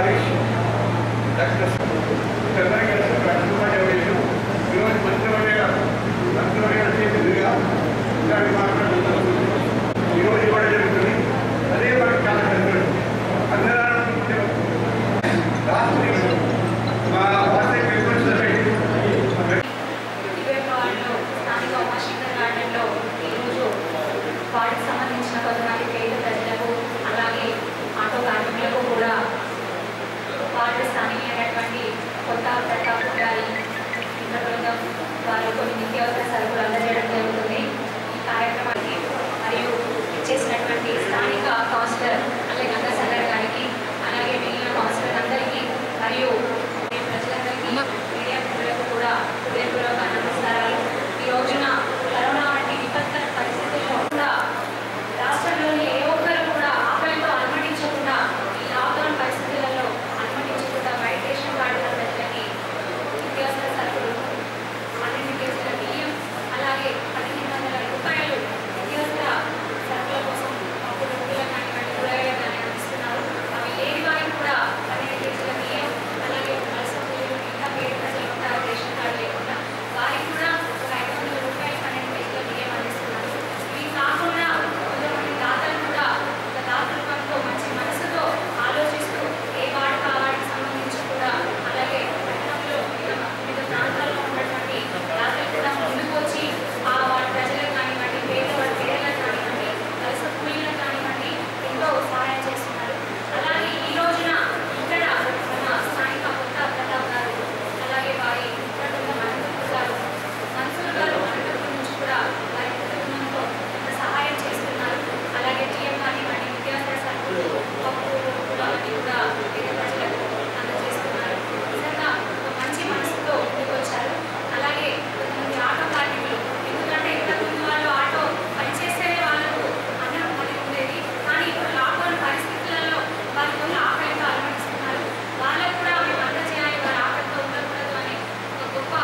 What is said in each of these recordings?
Harish doctor Chandragiri Lakshmipalli ఈరోజు మంత్రివర్య మంత్రివర్య చేతిగా ఇలాంటి మాట్లాడుతున్నారు ఈరోజు ఇవ్వడం జరుగుతుంది అదే మనకి చాలా కష్టం అందరూ రాత్రి మా వార్షిక రిపోర్ట్ వివేకాల్లో స్థానిక ఉమాశంకర్ గార్డెన్లో ఈరోజు వాటికి సంబంధించిన కొంతమంది పేద ప్రజలకు అలాగే ఆటో కార్మికులకు కూడా వార్డు స్థానికమైనటువంటి కొత్త ప్రతాప్ గారి మిత్ర బృందం వారు కొన్ని నిత్యావసర సరుకులు అందజేయడం జరుగుతుంది ఈ కార్యక్రమానికి మరియు చేసినటువంటి స్థానిక కౌన్సిలర్ అలాగే గంగాసాగర్ గారికి అలాగే మిగిలిన కౌన్సిలర్ అందరికీ మరియు ప్రజలందరికీ మీడియా మిత్రులకు కూడా హృదయపూర్వక నమస్కారాలు ఈ రోజున కరోనా వంటి విపత్కర పరిస్థితుల్లో కూడా రాష్ట్రంలోని ఏ ఒక్కరు కూడా ఆకలితో అనుమతించకుండా ఈ లాక్డౌన్ పరిస్థితులలో అనుమతించకుండా బయట రేషన్ కార్డుల ప్రజలకి నిత్యావసర సరుకులు అన్ని కేసుల బియ్యం అలాగే పదిహేను వందల రూపాయలు నిత్యావసర సరుకుల కోసం అప్పుడు రూపాయలు కానివ్వండి కూరగాయలు కానీ అందిస్తున్నారు అవి లేని వారికి కూడా పదిహేను కేజీల బియ్యం అలాగే వలస కూలీలు ఇంకా పేద ప్రజలు ఉంటారు రేషన్ కార్డు లేకుండా వారికి కూడా ఒక ఐదు వందల రూపాయలు పన్నెండు కేజీల బియ్యం అందిస్తున్నారు ఇవి కాకుండా కొంతమంది దాతలు కూడా ఒక దాత రూపంతో మంచి మనసుతో ఆలోచిస్తూ ఏ వాడు కావాడికి సంబంధించి కూడా అలాగే పట్టణంలో వివిధ వివిధ ప్రాంతాల్లో ఉన్నటువంటి దాతలు కూడా ముందుకు వచ్చి ఆ వారి ప్రజలకు కానివ్వండి పేదవాడి పేదలకు కానివ్వండి వలస కూలీలకు కానివ్వండి ఎంతో సహాయం చేస్తున్నారు అలాగే ఈ రోజున ఇక్కడ మన స్థానిక కొత్త ప్రతాప్ గారు అలాగే వారి కుటుంబ అనంతపురం గారు మన్సూర్ గారు అనంతపురం నుంచి కూడా వారి కుటుంబంతో కొంత సహాయం చేస్తున్నారు అలాగే టీఎం కానివ్వండి నిత్యావసర సరుకులు పప్పు కూడా అన్ని కూడా పేద ప్రజలకు అందజేస్తున్నారు నిజంగా ఒక మంచి మనసుతో ముందుకు వచ్చారు అలాగే కొంతమంది ఆటో కార్మికులు ఎందుకంటే ఇంతకుముందు వాళ్ళు ఆటో పనిచేస్తేనే వాళ్ళకు అన్నం కలిగి ఉండేది కానీ ఇప్పుడు లాక్డౌన్ పరిస్థితులలో వారి కొన్ని ఆకలితో అనుమతిస్తున్నారు వాళ్ళకు కూడా మేము అందజేయాలి వారి ఆకలితో ఉండకూడదు అని ఒక గొప్ప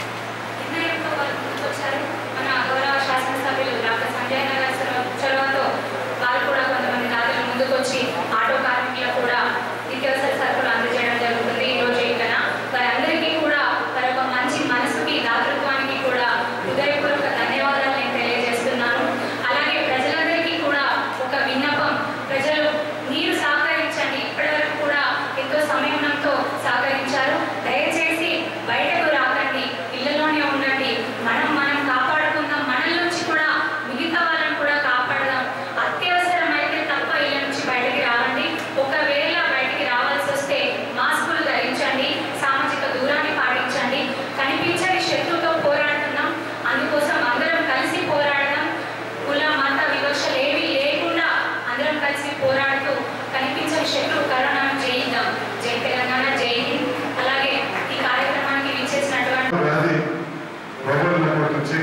నిర్ణయంతో వారు ముందుకొచ్చారు మన గౌరవ శాసనసభ్యులు డాక్టర్ సంజయ్ నగర్ చొరవ- చొరవతో వారు కూడా కొంతమంది దాతలు ముందుకొచ్చి ఆటో కార్మికులకు కూడా నిత్యావసర సరుకులు అందజేయడం జరుగుతుంది ఈ రోజు ఇక్కడ వారందరికీ కూడా వారి ఒక మంచి మనసుకి దాతృత్వానికి కూడా హృదయపూర్వక ధన్యవాదాలు నేను తెలియజేస్తున్నాను అలాగే ప్రజలందరికీ కూడా ఒక విన్నపం ప్రజలు మీరు సహకరించండి ఇప్పటివరకు కూడా ఎంతో సంయమనంతో సహకరించారు దయచేసి బయటకు రాకండి ఇళ్లలోనే ఉండండి మనం మనం కాపాడుకుందాం మనల నుంచి కూడా మిగతా వాళ్ళని కూడా కాపాడదాం అత్యవసరం అయితే తప్ప ఇళ్ళ నుంచి బయటికి రావండి ఒకవేళ బయటికి రావాల్సి వస్తే మాస్కులు ధరించండి సామాజిక దూరాన్ని పాటించండి కనిపించని శత్రువుతో పోరాడుతున్నాం అందుకోసం అందరం కలిసి పోరాడదాం కుల మత వివక్షలు ఏవి లేకుండా అందరం కలిసి పోరాడుతూ కనిపించని శత్రువు కరోనాను జయిద్దాం జై తెలంగాణ జై హింద్ అలాగే ఈ కార్యక్రమానికి విచ్చేసినటువంటి వ్యాధి ప్రబలినప్పటి నుంచి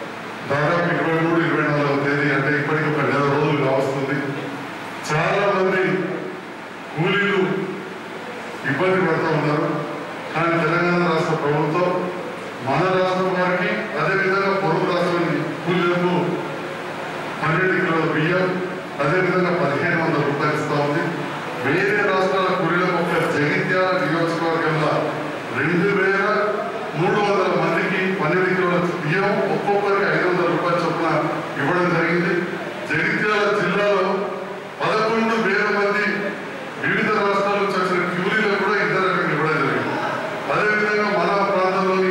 దాదాపు ఇరవై మూడు ఇరవై నాలుగవ తేదీ అంటే ఇప్పటికి ఒక నెల రోజులు కావస్తుంది చాలా మంది కూలీలు ఇబ్బంది పడుతూ ఉన్నారు కానీ తెలంగాణ రాష్ట్ర ప్రభుత్వం మన రాష్ట్రం వారికి అదేవిధంగా పొరుగు రాష్ట్రం కూలీలకు పన్నెండు కిలోల బియ్యం అదేవిధంగా పదిహేను వందల రూపాయలు ఇస్తా ఉంది వేరే రాష్ట్రాల కూలీలకు ఒక జగిత్యాల నియోజకవర్గంలో రెండు వేల మూడు వందల మందికి పన్నెండు కిలోల బియ్యం ఒక్కొక్కరికి ఐదు వందల రూపాయల చొప్పున ఇవ్వడం జరిగింది జగిత్యాల జిల్లాలో పదకొండు వేల మంది వివిధ రాష్ట్రాల నుంచి వచ్చిన కూలీలకు కూడా ఇద్దరు రకంగా ఇవ్వడం జరిగింది అదేవిధంగా మన ప్రాంతంలోని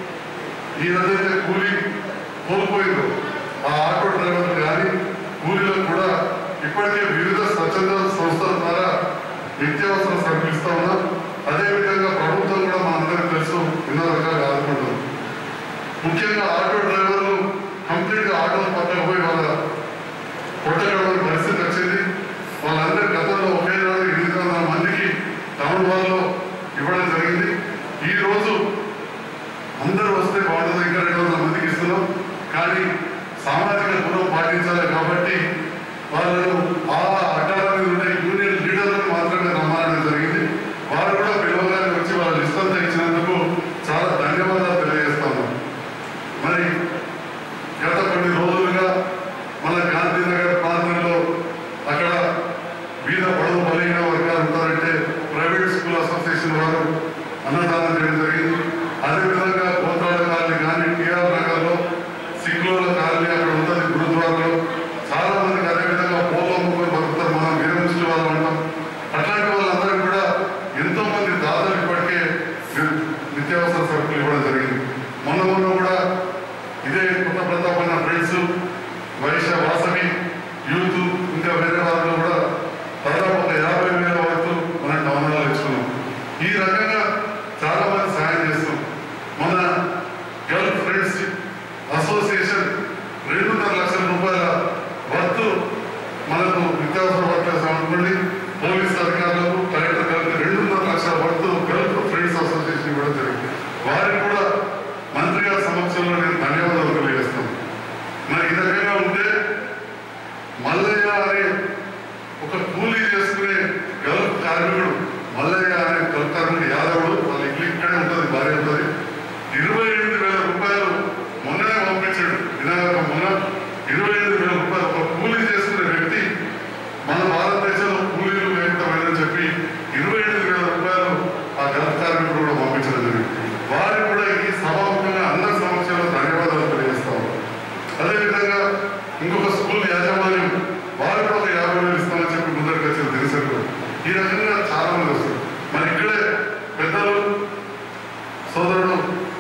ఏదైతే కూలీ కోల్పోయిందో ఆ ఆటో డ్రైవర్లు కానీ కూలీలకు కూడా ఇప్పటికే వివిధ స్వచ్ఛంద సంస్థల ద్వారా నిత్యావసర సరుకులు ఇస్తా ఉన్నాం అదేవిధంగా ప్రభుత్వం కూడా మా అందరికీ తెలుసు ఎన్నో రకాలుగా ఆదుకుంటుంది ముఖ్యంగా ఆటో డ్రైవర్లు కంప్లీట్గా ఆటోలు పక్కకు పోయి వాళ్ళ కొట్టగడవని పరిస్థితి వచ్చింది వాళ్ళందరి గతంలో ఒకే నాడు ఎనిమిది వందల మందికి టౌన్ హాల్లో ఇవ్వడం జరిగింది ఈ రోజు అందరూ వస్తే బాగుంటుంది ఇంకా రెండు వందల మందికి ఇస్తున్నాం కానీ సామాజిక దూరం పాటించాలి కాబట్టి వాళ్ళను ఆ అకాడమీ ఉండే యూనియన్ లీడర్లను మాత్రమే రమ్మనడం జరిగింది వారు కూడా పిలవగానే వచ్చి వాళ్ళ లిస్ట్ అంతా ఇచ్చినందుకు చాలా ధన్యవాదాలు తెలియజేస్తాను మరి గత కొన్ని రోజులుగా మన గాంధీనగర్ ప్రాంతంలో అక్కడ వీధ పొడవు బలహీన వర్గాలు ఉంటారంటే ప్రైవేట్ అసోసియేషన్ వారు అన్నదానం చేయడం జరిగింది అదేవిధంగా గోత్రాల కాలనీ కానీ టీఆర్ నగర్లో సిక్లోల కాలనీ అక్కడ ఉంటుంది గురుద్వారాలో చాలా మందికి అదేవిధంగా పూలు అమ్ముకొని బతుకుతారు మనం వీరముష్టి వాళ్ళు అంటాం అట్లాంటి వాళ్ళందరికీ కూడా ఎంతో మంది దాదాపు ఇప్పటికే ని- నిత్యావసర సరుకులు ఇవ్వడం జరిగింది మొన్న మొన్న కూడా ఇదే కొత్త ప్రతాప్ అన్న ఫ్రెండ్స్ వైశ్య వాసవి యూత్ ఇంకా వేరే వాళ్ళు కూడా దాదాపు ఒక యాభై వేల వరకు మనం టౌన్ హాల్ ఇచ్చుకున్నాం ఈ రకంగా చాలా మంది సాయం చేస్తాం మన గర్ల్ ఫ్రెండ్స్ అసోసియేషన్ రెండున్నర లక్షల రూపాయల వర్త్ మనకు నిత్యావసర వర్తలు అనుకోండి పోలీస్ అధికారులకు కలెక్టర్ కలిపి రెండున్నర లక్షల వర్త్ గల్ఫ్ ఫ్రెండ్స్ అసోసియేషన్ ఇవ్వడం జరిగింది వారికి కూడా మంత్రి గారి సమక్షంలో నేను ధన్యవాదాలు తెలియజేస్తాను మరి ఈ రకంగా ఉంటే మల్లయ్య అనే ఒక కూలీ చేసుకునే గల్ఫ్ కార్మికుడు మల్లయ్య అనే గల్ఫ్ కార్మికుడు యాదవుడు వాళ్ళ ఇల్లు ఇక్కడే ఉంటుంది భార్య ఉంటుంది ఇరవై ఎనిమిది వేల రూపాయలు మొన్ననే పంపించాడు వినాయక మొన్న ఇరవై ఎనిమిది వేల రూపాయలు ఒక కూలీ చేసుకునే వ్యక్తి మన భారతదేశంలో కూలీలు లేకుండా పోయిందని చెప్పి ఇరవై ఎనిమిది వేల రూపాయలు ఆ గల్ఫ్ కార్మికుడు కూడా పంపించడం జరిగింది వారికి కూడా ఈ సభాముఖంగా అందరి సమక్షంలో ధన్యవాదాలు తెలియజేస్తాం అదేవిధంగా ఇంకొక స్కూల్ యాజమాన్యం వారు కూడా ఒక యాభై వేలు ఇస్తామని చెప్పి ముందరికి వచ్చారు దినసరికి ఈ రకంగా చాలా మంది వస్తారు మరి ఇక్కడే పెద్దలు సోదరుడు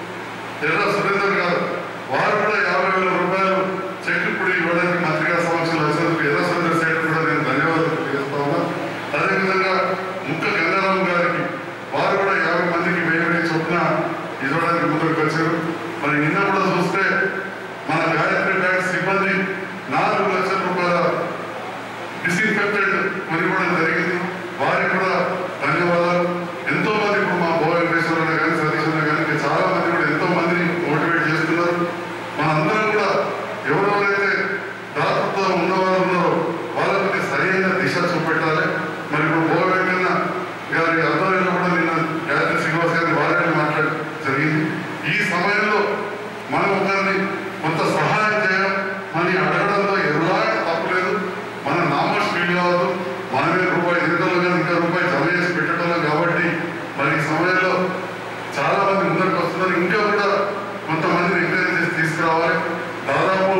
ఎర్ర సురేందర్ గారు వారు కూడా యాభై వేల రూపాయలు చెక్ ఇప్పుడు ఇవ్వడానికి మంత్రి గారి సమక్షంలో వచ్చినందుకు ఎర్ర సురేందర్ సైడ్ కూడా నేను ధన్యవాదాలు తెలియజేస్తా ఉన్నా అదేవిధంగా ముక్క గంగారాం గారికి వారు కూడా యాభై మందికి వెయ్యి వెయ్యి చొప్పున ఇవ్వడానికి ముందుకు వచ్చారు మరి నిన్న కూడా చూస్తే మన గాయత్రి బ్యాంక్ సిబ్బంది నాలుగు లక్షల రూపాయల డిస్ఇన్ఫెక్టెడ్ కొనివ్వడం జరిగింది వారికి కూడా ధన్యవాదాలు ఎంతో మంది ఇప్పుడు మా భో వెంకటేశ్వర కానీ సతీష్ అన్న కానీ ఇంకా చాలా మంది కూడా ఎంతో మందిని మోటివేట్ చేస్తున్నారు మనందరం కూడా ఎవరెవరైతే దాతృత్వం ఉన్నవారు ఉన్నారో వాళ్ళకి సరైన దిశ చూపెట్టాలి మరి ఇప్పుడు భో వెంకన్న గారి ఆధ్వర్యంలో కూడా నిన్న గాయత్రి శ్రీనివాస్ గారిని వారిని మాట్లాడ జరిగింది ఈ సమయంలో మనం ఒకరిని కొంత సహాయం చేయడం అని అడగడంలో ఎలాంటి తప్పు లేదు మన నామర్స్ ఫీల్ కావద్దు మనమే రూపాయి ఇరవై కానీ ఇంకా రూపాయి జమ చేసి పెట్టడం కాబట్టి మరి ఈ సమయంలో చాలా మంది ముందరికి వస్తున్నారు ఇంకా కూడా కొంతమందిని ఎంకరేజ్ చేసి తీసుకురావాలి దాదాపు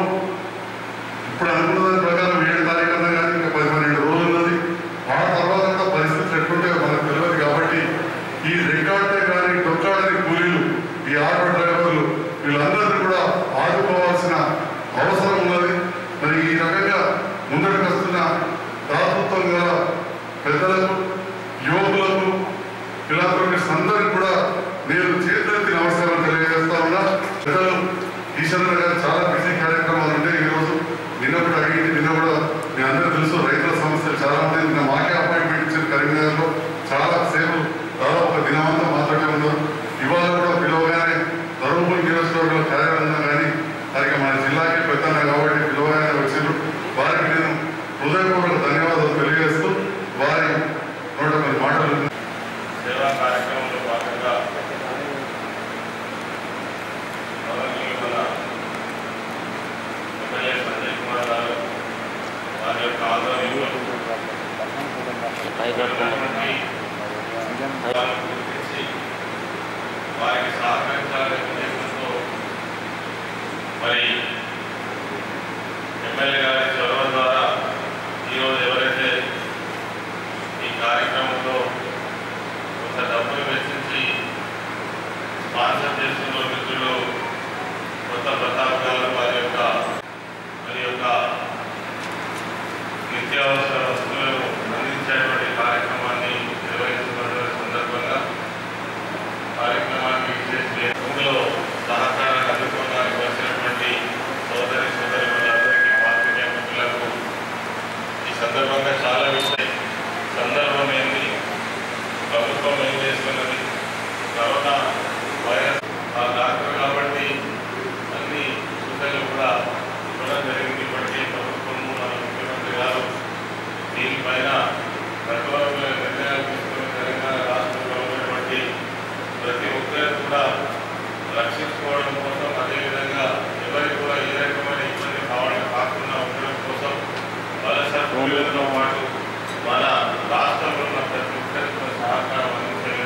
ఇప్పుడు అనుకున్న దాని ప్రకారం ఏడు తారీఖు అన్నా కానీ ఇంకా పది పన్నెండు రోజులు ఉన్నది ఆ తర్వాత కూడా పరిస్థితులు ఎట్లుంటాయో మనకు తెలియదు కాబట్టి ఈ రెక్కాడితే కానీ డొక్కాడని కూలీలు ఈ ఆటో డ్రైవర్లు వీళ్ళందరినీ కూడా ఆదుకోవాల్సిన అవసరం ఉన్నది మరి ఈ రకంగా ముందరికి వస్తున్న దాతృత్వం గల పెద్దలకు యువకులకు ఫిలాంథ్రపిస్ట్ అందరికి కూడా నేను చేతులెత్తి నమస్కారం తెలియజేస్తా ఉన్నా పెద్దలు ఈశ్వర గారు చాలా బిజీ కార్యక్రమాలు ఉంటాయి ఈరోజు నిన్న కూడా అడిగింది నిన్న కూడా మీ అందరూ తెలుసు రైతుల సమస్యలు చాలా ఉన్నాయి నిన్న మాకే అపాయింట్మెంట్ ఇచ్చారు కరీంనగర్లో చాలా సేపు దాదాపు ఒక దినమంతా మాట్లాడే ఉన్నారు ఇవాళ కూడా పిలవగానే ధర్మపురి నియోజకవర్గంలో కార్యాలయం ఉన్నా కానీ వారికి మన జిల్లాకి పెద్దన్న కాబట్టి పిలవగానే వచ్చారు వారికి నేను హృదయపూర్వక ధన్యవాదాలు తెలియజేస్తూ వారి నోట కొన్ని మాటలు సేవా కార్యక్రమంలో భాగంగా గౌరవనీయులు మన ఎమ్మెల్యే సంజయ్ కుమార్ గారు వారి యొక్క ఆధ్వర్యంలో ఉన్నటువంటి వారిని గుర్తించి వారికి సహకరించాలనే ఉద్దేశంతో మరి ఎమ్మెల్యే గారి చొరవ ద్వారా ఈరోజు ఎవరైతే ఈ కార్యక్రమంలో కొంత డబ్బులు వెచ్చించి స్పాన్సర్ చేస్తున్న మిత్రులు కొత్త ప్రతాప్ గారు వారి యొక్క మరి యొక్క నిత్యావసర వస్తువులను అందించేటువంటి కార్యక్రమాన్ని నిర్వహిస్తున్న సందర్భంగా కార్యక్రమాన్ని విశేష ఇందులో సహకారాన్ని అందుకోవడానికి వచ్చినటువంటి సోదరి సోదరి వాళ్ళందరికీ పాత్రికేయ మిత్రులకు ఈ సందర్భంగా చాలా విషయం సందర్భం ఏంది ప్రభుత్వం ఏం చేస్తున్నది కరోనా వైరస్ ఆ డాక్టర్ కాబట్టి అన్ని సూచనలు కూడా ఇవ్వడం జరిగింది ఇప్పటికే ప్రభుత్వము మన ముఖ్యమంత్రి గారు దీనిపైన కఠోరమైన నిర్ణయాలు తీసుకుని తెలంగాణ రాష్ట్రంలో ఉన్నటువంటి ప్రతి ఒక్కరు కూడా రక్షించుకోవడం కోసం అదేవిధంగా ఎవరికి కూడా ఏ రకమైన ఇబ్బంది కావడం కాకుండా ఉండడం కోసం వలస కూలీలతో పాటు మన రాష్ట్రంలో ఉన్న ప్రతి ఒక్కరికి కూడా సహకారం అందించే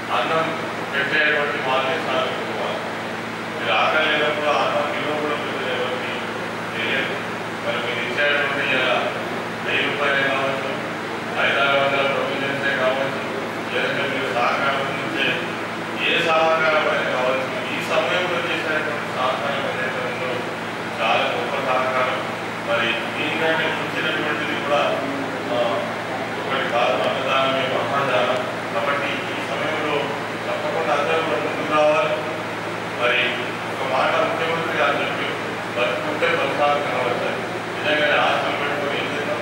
అన్నం పెట్టేటువంటి వాళ్ళే సాగుకోవాలి మీరు ఆకలి లేనప్పుడు ఆ అన్నం నిల్వ కూడా పెద్దది ఎవరికి తెలియదు మరి మీరు ఇచ్చేటువంటి ఇలా వెయ్యి రూపాయలే కావచ్చు ఐదారు వందల ప్రొవిజన్సే కావచ్చు లేదంటే మీరు సహకారం నుంచే ఏ సహకారం అనేది కావచ్చు ఈ సమయంలో చేసేటువంటి సహకారం ఏదైతే ఉందో చాలా గొప్ప సహకారం మరి దీనికంటే మించినటువంటిది కూడా ఆ, ఒకటి కాదు అన్నదానమే మహాదానం కాబట్టి ఈ సమయంలో తప్పకుండా అందరూ కూడా ముందుకు రావాలి మరి ఒక మాట ముఖ్యమంత్రి గారు చెప్పి బతుకుంటే బతకాలు కనవచ్చు నిజంగానే ఆశలు పెట్టుకుని ఏం చేద్దాం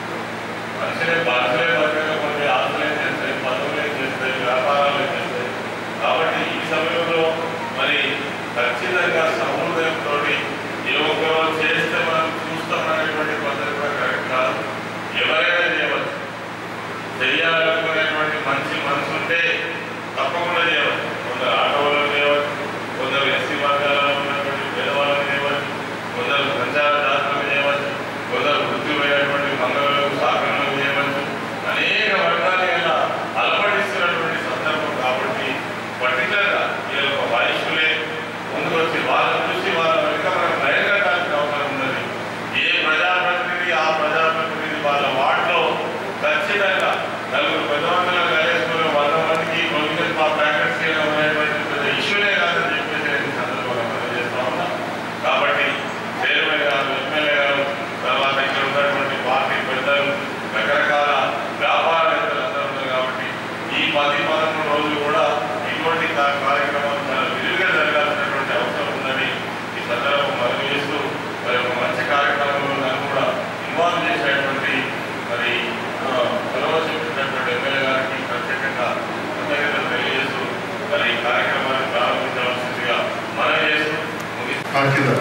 మనుషులే మనుషులే బతకకపోతే ఆశలే చేస్తాయి పనులే చేస్తాయి వ్యాపారాలే చేస్తాయి కాబట్టి ఈ సమయంలో మరి ఖచ్చితంగా సహృదయంతో ఏ ఒక్కరో చేస్తే మనం చూస్తామనేటువంటి పద్ధతి కూడా కరెక్ట్ కాదు ఎవరైనా చేయవచ్చు చేయాలనుకునేటువంటి మంచి మనసు ఉంటే తప్పకుండా చేయవచ్చు కొందరు ఆటోలో చేయవచ్చు కొందరు ఎస్సీ వర్గాలలో ఉన్నటువంటి పేదవాళ్ళని చేయవచ్చు కొందరు సంచార జాతులను చేయవచ్చు కొందరు వృత్తిమైనటువంటి మంగళలకు సాకరణలు చేయవచ్చు అనేక వర్గాలు ఇలా అలవడిస్తున్నటువంటి సందర్భం కాబట్టి పర్టికులర్గా ఈ యొక్క వయస్సులే ముందుకు వచ్చి వాళ్ళని చూసి వాళ్ళ వెనుక మనం భయం కట్టాల్సిన అవసరం ఉన్నది ఏ ప్రజాప్రతినిధి ఆ ప్రజాప్రతినిధి వాళ్ళ వార్డులో ఖచ్చితంగా నలుగురు పెద్దవంతులను కలిసుకుని వంద మందికి ప్రొవిజన్ మా ప్యాకెట్స్ చేయడం అనేటువంటి పెద్ద ఇష్యూనే కాదని చెప్పేసి నేను ఈ సందర్భంగా మనం చేస్తా ఉన్నా కాబట్టి చైర్మన్ గారు ఎమ్మెల్యే గారు తర్వాత ఇక్కడ ఉన్నటువంటి పార్టీ పెద్దలు రకరకాల వ్యాపారవేత్తలు అందరూ ఉన్నారు కాబట్టి ఈ పది పదకొండు రోజులు కూడా ఇటువంటి కా- కార్యక్రమాలు చాలా విరివిగా జరగాల్సినటువంటి అవసరం ఉందని ఈ సందర్భం మనవి చేస్తూ మరి ఒక మంచి కార్యక్రమంలో నన్ను కూడా ఇన్వాల్వ్ చేసేటువంటి మరి సెలవు చెప్పినటువంటి ఎమ్మెల్యే గారికి ప్రత్యేకంగా కృతజ్ఞతలు తెలియజేస్తూ మరి ఈ కార్యక్రమాన్ని ప్రారంభించవలసిందిగా మనవి చేస్తూ ముగిస్తూ ఆ కింద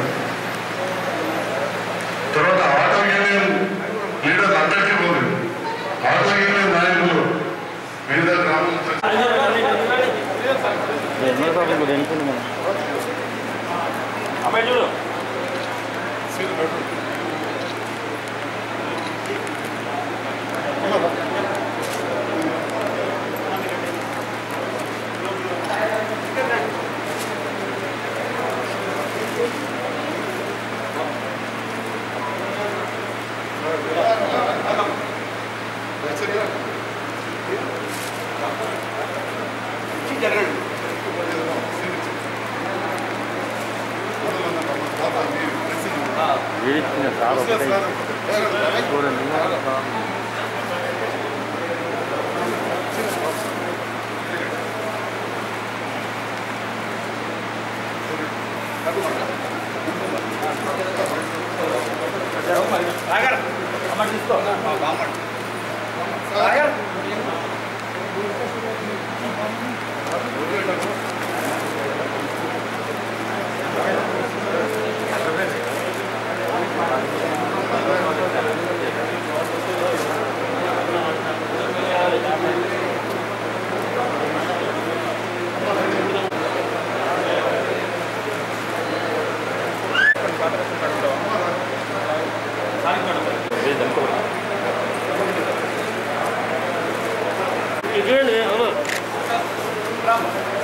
తర్వాత ఆటో యూనియన్ లీడర్ అందరికీ పోలేదు ఆటో యూనియన్ నాయకులు వివిధ గ్రామాల ఎన్నో పాపం కూడా ఎన్నుకుంది మనం అమ్మాయి చూడు వేడిచ్చిన సార్ ఒకటే చూడండి చూడండి అవును